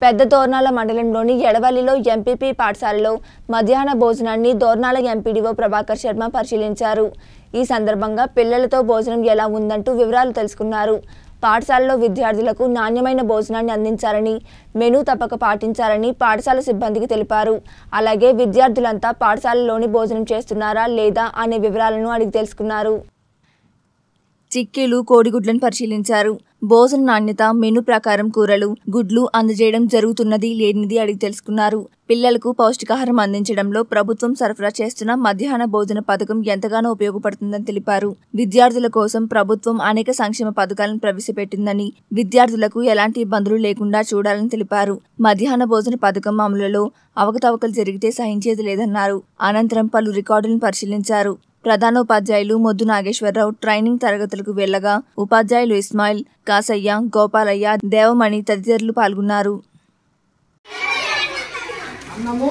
పెద్ద దోర్నాల మండలంలోని ఎడవల్లిలో ఎంపీపీ పాఠశాలలో మధ్యాహ్న భోజనాన్ని దోర్నాల ఎంపీడీఓ ప్రభాకర్ శర్మ పరిశీలించారు ఈ సందర్భంగా పిల్లలతో భోజనం ఎలా ఉందంటూ వివరాలు తెలుసుకున్నారు పాఠశాలలో విద్యార్థులకు నాణ్యమైన భోజనాన్ని అందించాలని మెనూ తప్పక పాటించాలని పాఠశాల సిబ్బందికి తెలిపారు అలాగే విద్యార్థులంతా పాఠశాలలోని భోజనం చేస్తున్నారా లేదా అనే వివరాలను అడిగి తెలుసుకున్నారు చిక్కీలు కోడిగుడ్లను పరిశీలించారు భోజన నాణ్యత మెను ప్రకారం కూరలు గుడ్లు అందజేయడం జరుగుతున్నది లేనిది అడిగి తెలుసుకున్నారు పిల్లలకు పౌష్టికాహారం అందించడంలో ప్రభుత్వం సరఫరా చేస్తున్న మధ్యాహ్న భోజన పథకం ఎంతగానో ఉపయోగపడుతుందని తెలిపారు విద్యార్థుల కోసం ప్రభుత్వం అనేక సంక్షేమ పథకాలను ప్రవేశపెట్టిందని విద్యార్థులకు ఎలాంటి ఇబ్బందులు లేకుండా చూడాలని తెలిపారు మధ్యాహ్న భోజన పథకం అమలులో అవకతవకలు జరిగితే సహించేది లేదన్నారు అనంతరం పలు రికార్డులను పరిశీలించారు ప్రధానోపాధ్యాయులు మొద్దు నాగేశ్వరరావు ట్రైనింగ్ తరగతులకు వెళ్లగా ఉపాధ్యాయులు ఇస్మాయిల్ కాసయ్య గోపాలయ్య దేవమణి తదితరులు పాల్గొన్నారు అన్నము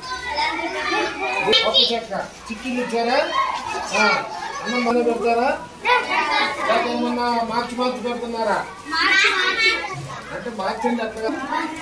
ఒక చెక్క చిక్కీలు ఇచ్చారా ఆ, అన్నం మన పెడతారా లేక ఏమన్నా మార్చి మార్చి పెడుతున్నారా అంటే మార్చండి అత్తగా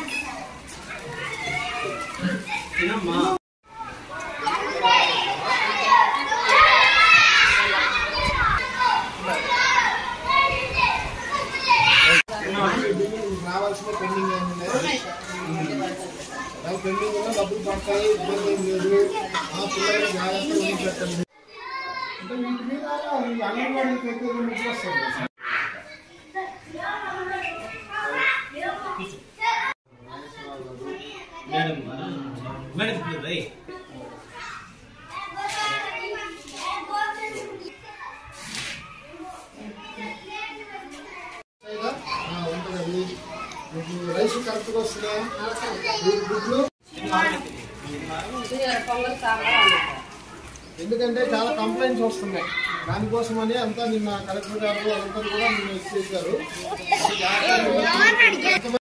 రావాల్సిన పెండింగ్ ఏమున్నాయి నాకు పెండింగ్ ఉన్నా డబ్బులు పడతాయి ఇబ్బంది ఏం లేదు ఆ పిల్లలకి జాగ్రత్తగా ఉండి పెట్టండి అంటే వీటి మీద ఈ అంగన్వాడీకి ఎక్కువ గురించి వస్తుంది మేడం మేడం రై కదా? ఆ, ఉంటుందండి మీకు రైస్ కరెక్ట్గా వస్తున్నాయా మీకు గుడ్లు ఎందుకంటే చాలా కంప్లైంట్స్ వస్తున్నాయి దానికోసమని అంతా నిన్న కలెక్టర్ గారు అందరూ కూడా నిన్న ఇచ్చేసారు